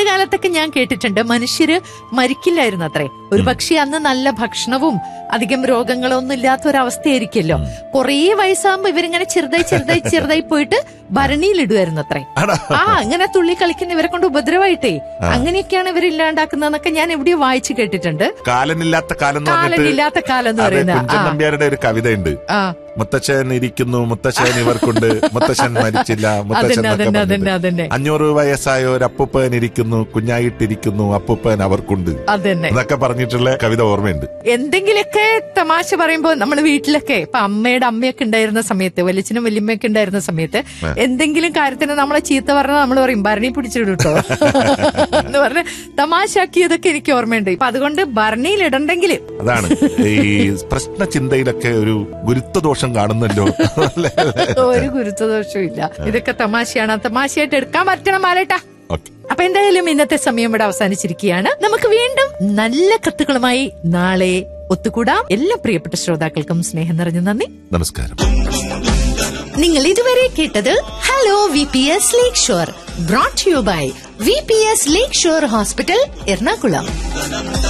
കാലത്തൊക്കെ ഞാൻ കേട്ടിട്ടുണ്ട് മനുഷ്യര് മരിക്കില്ലായിരുന്നു അത്രേ ഒരു പക്ഷേ അന്ന് നല്ല ഭക്ഷണവും അധികം രോഗങ്ങളൊന്നും ഇല്ലാത്ത ഒരവസ്ഥയായിരിക്കുമല്ലോ കുറേ വയസ്സാകുമ്പോ ഇവരിങ്ങനെ ചെറുതായി ചെറുതായി ചെറുതായി പോയിട്ട് ഭരണിയിലിടുമായിരുന്നു അത്രേ ആടാ. ആ അങ്ങനെ തുള്ളി കളിക്കുന്ന ഇവരെ കൊണ്ട് ഉപദ്രവമായിട്ടേ അങ്ങനെയൊക്കെയാണ് ഇവർ ഇല്ലാണ്ടാക്കുന്നതെന്നൊക്കെ ഞാൻ എവിടെയോ വായിച്ചു കേട്ടിട്ടുണ്ട് കാലനില്ലാത്ത കാലം എന്ന് പറഞ്ഞിട്ട് കാലനില്ലാത്ത കാലം എന്ന് അതെ പറയുന്ന കുഞ്ചൻ ആ നമ്പ്യാരുടെ ഒരു കവിതയുണ്ട് ആ മുത്തച്ഛൻ ഇരിക്കുന്നു മുത്തച്ഛൻ ഇവർക്കുണ്ട് മുത്തച്ഛൻ മരിച്ചില്ല മുത്തച്ഛൻ അതന്നെ, എന്നൊക്കെ അതന്നെ, പറഞ്ഞിട്ട്. അതന്നെ, അതന്നെ. അഞ്ഞൂറ് വയസ്സായ ഒരു അപ്പൂപ്പൻ ഇരിക്കുന്നു കുഞ്ഞായിട്ടിരിക്കുന്നു അപ്പൂപ്പൻ അവർക്കുണ്ട് അതന്നെ എന്നൊക്കെ പറഞ്ഞിട്ടുള്ള കവിത ഓർമ്മയുണ്ട് എന്തെങ്കിലുമൊക്കെ തമാശ പറയുമ്പോ നമ്മുടെ വീട്ടിലൊക്കെ ഇപ്പൊ അമ്മയുടെ അമ്മയൊക്കെ ഉണ്ടായിരുന്ന സമയത്ത് വലിച്ചനും വല്യമ്മയൊക്കെ ഉണ്ടായിരുന്ന സമയത്ത് എന്തെങ്കിലും കാര്യത്തിന് നമ്മളെ ചീത്ത പറഞ്ഞാൽ നമ്മൾ പറയും ഭരണി പിടിച്ചിടും കേട്ടോ എന്ന് പറഞ്ഞ് തമാശാക്കിയതൊക്കെ എനിക്ക് ഓർമ്മയുണ്ട് ഇപ്പൊ അതുകൊണ്ട് ഭരണിയിൽ ഇടണ്ടെങ്കിൽ അതാണ് ഈ പ്രശ്ന ചിന്തയിലൊക്കെ ഒരു ഗുരുത്വദോഷം കാണുന്നല്ലോ അല്ലേ? ഒരു ഗുരുത്വദോഷവും ഇല്ല ഇതൊക്കെ തമാശയാണ് ആ തമാശയായിട്ട് എടുക്കാൻ പറ്റണം മാലേട്ടാ ഓക്കെ അപ്പൊ എന്തായാലും ഇന്നത്തെ സമയം ഇവിടെ അവസാനിച്ചിരിക്കുകയാണ് നമുക്ക് വീണ്ടും നല്ല കത്തുകളുമായി നാളെ ഒത്തുകൂടാം എല്ലാ പ്രിയപ്പെട്ട ശ്രോതാക്കൾക്കും സ്നേഹം നിറഞ്ഞ നന്ദി നമസ്കാരം നിങ്ങൾ ഇതുവരെ കേട്ടത് hello V P S Lakeshore brought you by V P S Lakeshore hospital Ernakulam